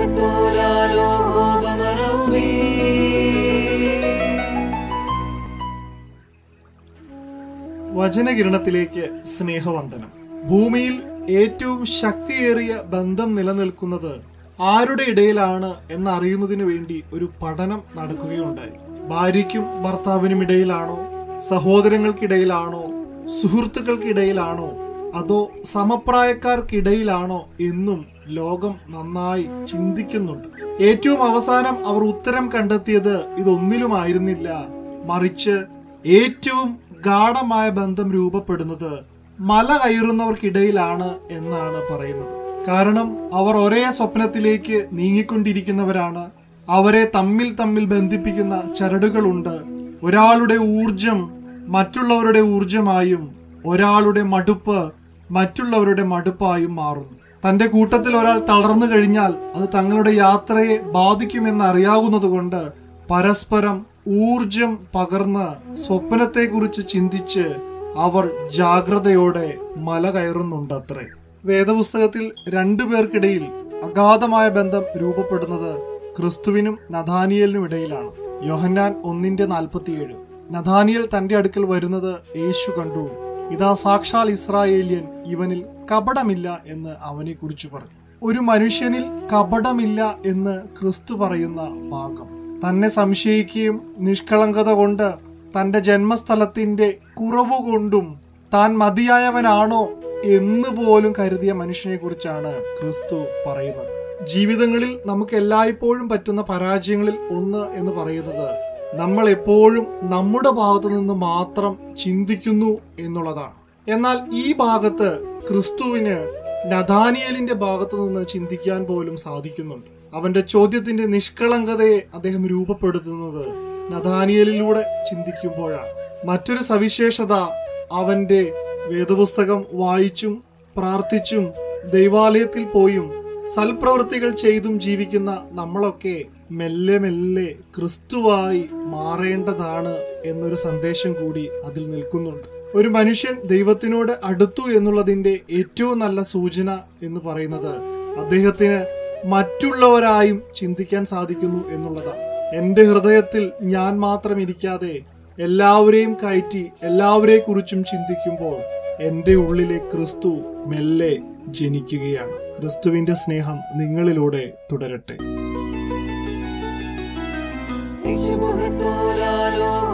مهتولا بمرومي വചനകിരണത്തിലേക്ക് സ്നേഹവന്ദനം ഭൂമിയിൽ ഏറ്റവും ശക്തിയേറിയ ബന്ധം നിലനിൽക്കുന്നത് ആരുടെ ഇടയിലാണ് എന്നറിയുന്നതിനു വേണ്ടി ഒരു പഠനം നടക്കുകയുണ്ടായി ഭാര്യയ്ക്കും ഭർത്താവിനും ഇടയിലാണോ സഹോദരങ്ങൾക്കിടയിലാണോ സുഹൃത്തുക്കൾക്കിടയിലാണോ അതോ സമപ്രായക്കാർക്കിടയിലാണോ എന്നും ലോകം നന്നായി ചിന്തിക്കുന്നുണ്ട് ഏറ്റവും അവസാനം അവർ ഉത്തരം കണ്ടെത്തിയത് ഇതൊന്നിലുമായിരുന്നില്ല മറിച്ച് ഏറ്റവും ഗാഠമായ ബന്ധം രൂപപ്പെടുന്നത് മല കയറുന്നവർക്കിടയിലാണ് എന്നാണ് പറയുന്നത് കാരണം അവർ ഒരേ സ്വപ്നത്തിലേക്ക് നീങ്ങിക്കൊണ്ടിരിക്കുന്നവരാണ് അവരെ തമ്മിൽ തമ്മിൽ ബന്ധിപ്പിക്കുന്ന ചരടുകളുണ്ട് ഒരാളുടെ ഊർജം മറ്റുള്ളവരുടെ ഊർജമായും ഒരാളുടെ മടുപ്പ് മറ്റുള്ളവരുടെ മടുപ്പായും മാറുന്നു തന്റെ കൂട്ടത്തിൽ ഒരാൾ തളർന്നു കഴിഞ്ഞാൽ അത് തങ്ങളുടെ യാത്രയെ ബാധിക്കുമെന്ന് അറിയാവുന്നതുകൊണ്ട് പരസ്പരം ഊർജം പകർന്ന് സ്വപ്നത്തെക്കുറിച്ച് ചിന്തിച്ച് അവർ ജാഗ്രതയോടെ മല കയറുന്നുണ്ടത്രേ വേദപുസ്തകത്തിൽ രണ്ടു പേർക്കിടയിൽ അഗാധമായ ബന്ധം രൂപപ്പെടുന്നത് ക്രിസ്തുവിനും നഥാനിയലിനും ഇടയിലാണ് യോഹന്നാൻ ഒന്നിന്റെ നാൽപ്പത്തിയേഴ് നഥാനിയൽ തന്റെ അടുക്കൽ വരുന്നത് യേശു കണ്ടു ഇതാ സാക്ഷാൽ ഇസ്രായേലിയൻ ഇവനിൽ കപടമില്ല എന്ന് അവനെ കുറിച്ച് പറഞ്ഞു ഒരു മനുഷ്യനിൽ കപടമില്ല എന്ന് ക്രിസ്തു പറയുന്ന ഭാഗം തന്നെ സംശയിക്കുകയും നിഷ്കളങ്കത കൊണ്ട് തന്റെ ജന്മസ്ഥലത്തിന്റെ കുറവ് കൊണ്ടും താൻ മതിയായവനാണോ എന്ന് പോലും കരുതിയ മനുഷ്യനെ കുറിച്ചാണ് ക്രിസ്തു പറയുന്നത് ജീവിതങ്ങളിൽ നമുക്ക് എല്ലായ്പ്പോഴും പറ്റുന്ന പരാജയങ്ങളിൽ ഒന്ന് എന്ന് പറയുന്നത് നമ്മൾ എപ്പോഴും നമ്മുടെ ഭാഗത്തു നിന്ന് മാത്രം ചിന്തിക്കുന്നു എന്നുള്ളതാണ് എന്നാൽ ഈ ഭാഗത്ത് ക്രിസ്തുവിന് നഥാനിയലിന്റെ ഭാഗത്തു നിന്ന് ചിന്തിക്കാൻ പോലും സാധിക്കുന്നുണ്ട് അവന്റെ ചോദ്യത്തിന്റെ നിഷ്കളങ്കതയെ അദ്ദേഹം രൂപപ്പെടുത്തുന്നത് നഥാനിയലിലൂടെ ചിന്തിക്കുമ്പോഴാണ് മറ്റൊരു സവിശേഷത അവന്റെ വേദപുസ്തകം വായിച്ചും പ്രാർത്ഥിച്ചും ദൈവാലയത്തിൽ പോയും സൽപ്രവൃത്തികൾ ചെയ്തും ജീവിക്കുന്ന നമ്മളൊക്കെ മെല്ലെ മെല്ലെ ക്രിസ്തുവായി മാറേണ്ടതാണ് എന്നൊരു സന്ദേശം കൂടി അതിൽ നിൽക്കുന്നുണ്ട് ഒരു മനുഷ്യൻ ദൈവത്തിനോട് അടുത്തു എന്നുള്ളതിന്റെ ഏറ്റവും നല്ല സൂചന എന്ന് പറയുന്നത് അദ്ദേഹത്തിന് മറ്റുള്ളവരായും ചിന്തിക്കാൻ സാധിക്കുന്നു എന്നുള്ളതാണ് എന്റെ ഹൃദയത്തിൽ ഞാൻ മാത്രം ഇരിക്കാതെ എല്ലാവരെയും കയറ്റി എല്ലാവരെ കുറിച്ചും ചിന്തിക്കുമ്പോൾ എന്റെ ഉള്ളിലെ ക്രിസ്തു മെല്ലെ ജനിക്കുകയാണ് ക്രിസ്തുവിന്റെ സ്നേഹം നിങ്ങളിലൂടെ തുടരട്ടെ مهتولا